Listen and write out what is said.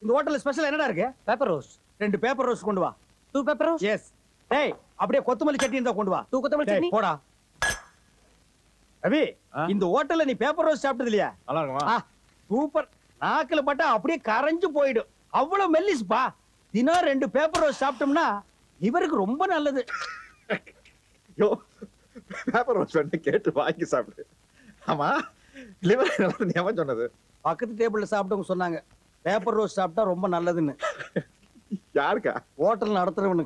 இந்த ஹோட்டல்ல ஸ்பெஷல் என்னடா இருக்கு பேப்பர் ரோஸ் ரெண்டு பேப்பர் ரோஸ் கொண்டு வா டூ பேப்பர் ரோஸ் எஸ் டேய் அப்படியே கொத்தமல்லி சட்னி இருந்தா கொண்டு வா டூ கொத்தமல்லி டேய், சட்னி போடா ரவி ஆ? இந்த ஹோட்டல்ல நீ பேப்பர் ரோஸ் சாப்பிட்டது இல்லையா நல்லா இருக்குமா ஆ, சூப்பர் நாக்குல பட்டா அப்படியே கரைஞ்சு போயிடும் அவ்வளவு மெல்லிஸ்பா தினம் ரெண்டு பேப்பர் ரோஸ் சாப்பிட்டோம்னா இவருக்கு ரொம்ப நல்லது யோ பேப்பர் ரோஸ் வேணும் கேட்டு வாங்கி சாப்பிடு ஆமா லிவர் நல்லது ஞாபகம் சொன்னது பக்கத்து டேபிள்ல சாப்பிட்டவங்க சொன்னாங்க பேப்பர் ரோஸ் சாப்பிட்டா ரொம்ப நல்லதுன்னு யாருக்கா ஹோட்டல் நடத்துறவனுக்கு